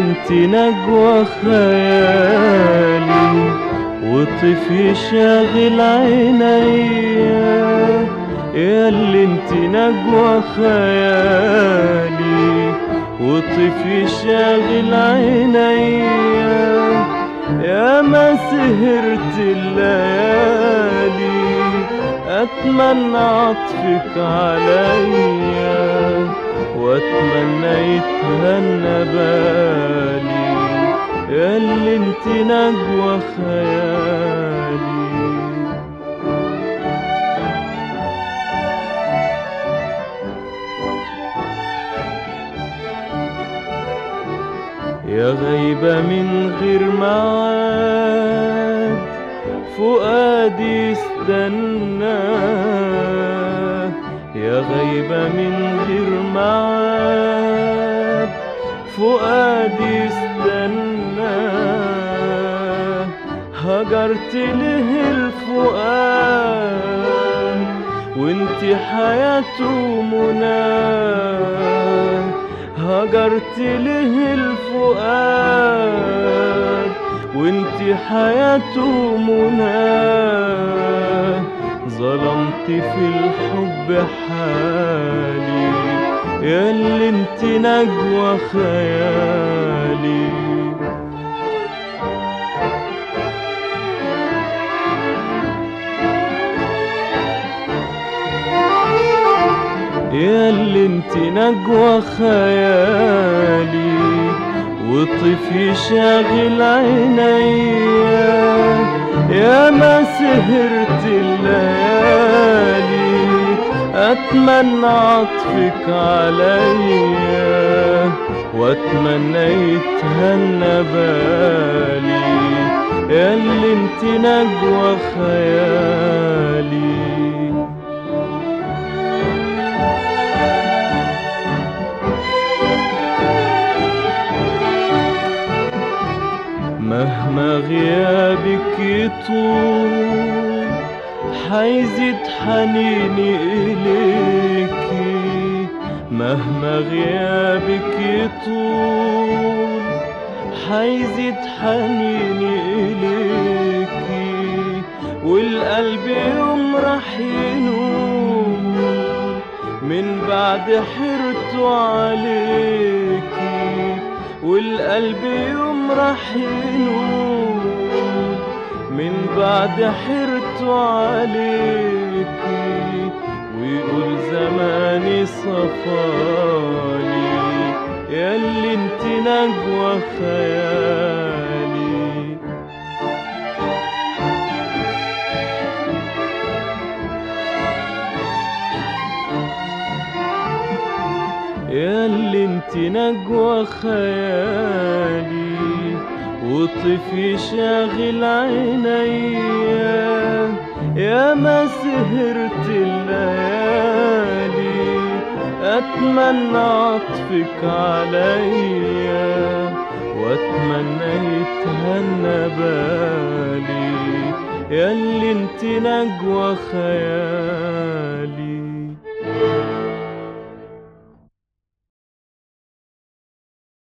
انت نجوى خيالي وطفي شاغل عينيا يا اللي انت نجوى خيالي وطفي شاغل عينيا يا ما سهرت الليالي اتمنى عطفك عليا واتمنى يتهنى بالي يا اللي انت نجوى خيالي يا غيبة من غير معاد فؤادي استنى يا غيبة من غير معاد فؤادي استنى هجرت له الفؤاد وانت حياته مناه هجرت له الفؤاد وانت حياته مناه ظلمت في الحب حالي يا اللي انت نجوى خيالي يا اللي انت نجوى خيالي وطفي شاغل عينيا يا ما سهرت الليالي اتمنى عطفك عليا واتمنى يتهنى بالي يا اللي انت نجوى خيالي مهما غيابك يطول حيزيد حنيني إليكي مهما غيابك يطول حيزيد حنيني إليكي والقلب يوم راح ينول من بعد حيرته عليكي والقلب يوم راح ينول من بعد حيرته عليكي ويقول زماني صفالي ياللي انت نجوى خيالي ياللي انت نجوى خيالي وطفي شاغل عينيا يا ما سهرت الليالي اتمنى عطفك عليا واتمنى يتهنى بالي ياللي انت نجوى خيالي